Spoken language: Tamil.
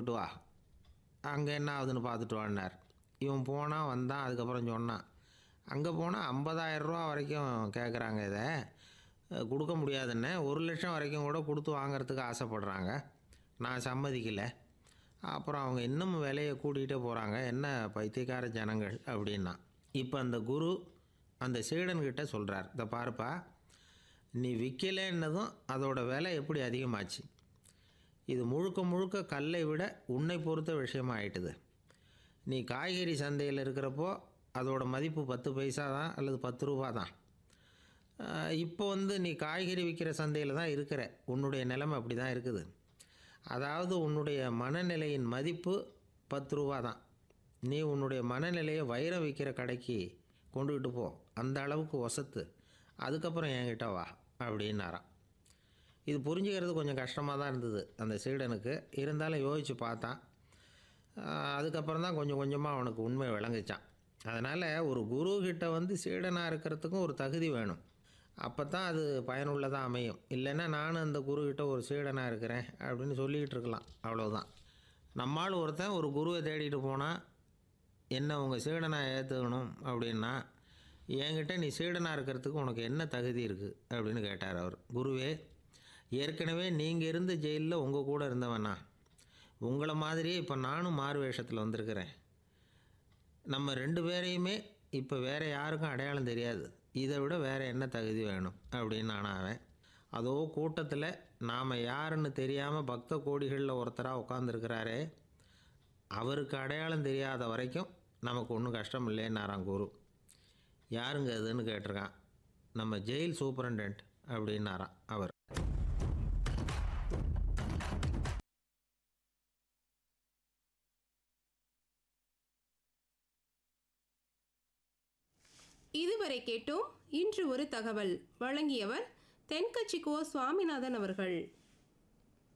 போயிட்டு வா அங்கே என்ன ஆகுதுன்னு பார்த்துட்டு வான்னார் இவன் போனான் வந்தான் அதுக்கப்புறம் சொன்னான் அங்கே போனால் ஐம்பதாயிரம் ரூபா வரைக்கும் கேட்குறாங்க இதை அஹ், கொடுக்க முடியாதுன்னு ஒரு லட்சம் வரைக்கும் கூட கொடுத்து வாங்குறதுக்கு ஆசைப்படுறாங்க நான் சம்மதிக்கலை அப்புறம் அவங்க இன்னும் விலையை கூட்டிகிட்டே போகிறாங்க என்ன பைத்தியக்கார ஜனங்கள் அப்படின்னா இப்போ அந்த குரு அந்த சீடன்கிட்ட சொல்கிறார் இந்த பாருப்பா நீ விற்கலைன்னதும் அதோட விலை எப்படி அதிகமாச்சு இது முழுக்க முழுக்க கல்லை விட உன்னை பொறுத்த விஷயமா ஆயிட்டுது நீ காய்கறி சந்தையில் இருக்கிறப்போ அதோட மதிப்பு பத்து பைசா தான் அல்லது பத்து ரூபா தான் ஆஹ் இப்போ வந்து நீ காய்கறி விற்கிற சந்தையில் தான் இருக்கிற உன்னுடைய நிலைமை அப்படி தான் இருக்குது அதாவது உன்னுடைய மனநிலையின் மதிப்பு பத்து ரூபா தான் நீ உன்னுடைய மனநிலையை வைரம் விற்கிற கடைக்கு கொண்டுக்கிட்டு போ அந்த அளவுக்கு ஒசத்து அதுக்கப்புறம் என்கிட்ட வா அப்படின்னாராம் இது புரிஞ்சுக்கிறது கொஞ்சம் கஷ்டமாக தான் இருந்தது அந்த சீடனுக்கு இருந்தாலும் யோசித்து பார்த்தான் ஆஹ் அதுக்கப்புறம் தான் கொஞ்சம் கொஞ்சமாக அவனுக்கு உண்மை விளங்குச்சான் அதனால் ஒரு குரு கிட்ட வந்து சீடனாக இருக்கிறதுக்கும் ஒரு தகுதி வேணும் அப்போ தான் அது பயனுள்ளதாக அமையும் இல்லைன்னா நானும் அந்த குரு கிட்ட ஒரு சீடனாக இருக்கிறேன் அப்படின்னு சொல்லிக்கிட்டு இருக்கலாம் அவ்வளவுதான் நம்மால் ஒருத்தன் ஒரு குருவை தேடிட்டு போனால் என்ன உங்கள் சீடனாக ஏற்றுக்கணும் அப்படின்னா என்கிட்ட நீ சீடனாக இருக்கிறதுக்கு உனக்கு என்ன தகுதி இருக்குது அப்படின்னு கேட்டார் அவர் குருவே ஏற்கனவே நீங்கள் இருந்த ஜெயிலில் உங்கள் கூட இருந்தவனா உங்களை மாதிரியே இப்போ நானும் மாறு வேஷத்தில் வந்திருக்கிறேன் நம்ம ரெண்டு பேரையுமே இப்போ வேறு யாருக்கும் அடையாளம் தெரியாது இதை விட வேறு என்ன தகுதி வேணும் அப்படின்னு நான் அவன் அதோ கூட்டத்தில் நாம் யாருன்னு தெரியாமல் பக்த கோடிகளில் ஒருத்தராக உட்காந்துருக்கிறாரே அவருக்கு அடையாளம் தெரியாத வரைக்கும் நமக்கு ஒன்றும் கஷ்டம் இல்லைன்னாராம் குரு யாருங்க அதுன்னு கேட்டிருக்கான் நம்ம ஜெயில் சூப்பரண்டென்ட் அப்படின்னாராம் அவர் இதுவரை கேட்டோம் இன்று ஒரு தகவல் வழங்கியவர் தென்கட்சி கோ சுவாமிநாதன் அவர்கள்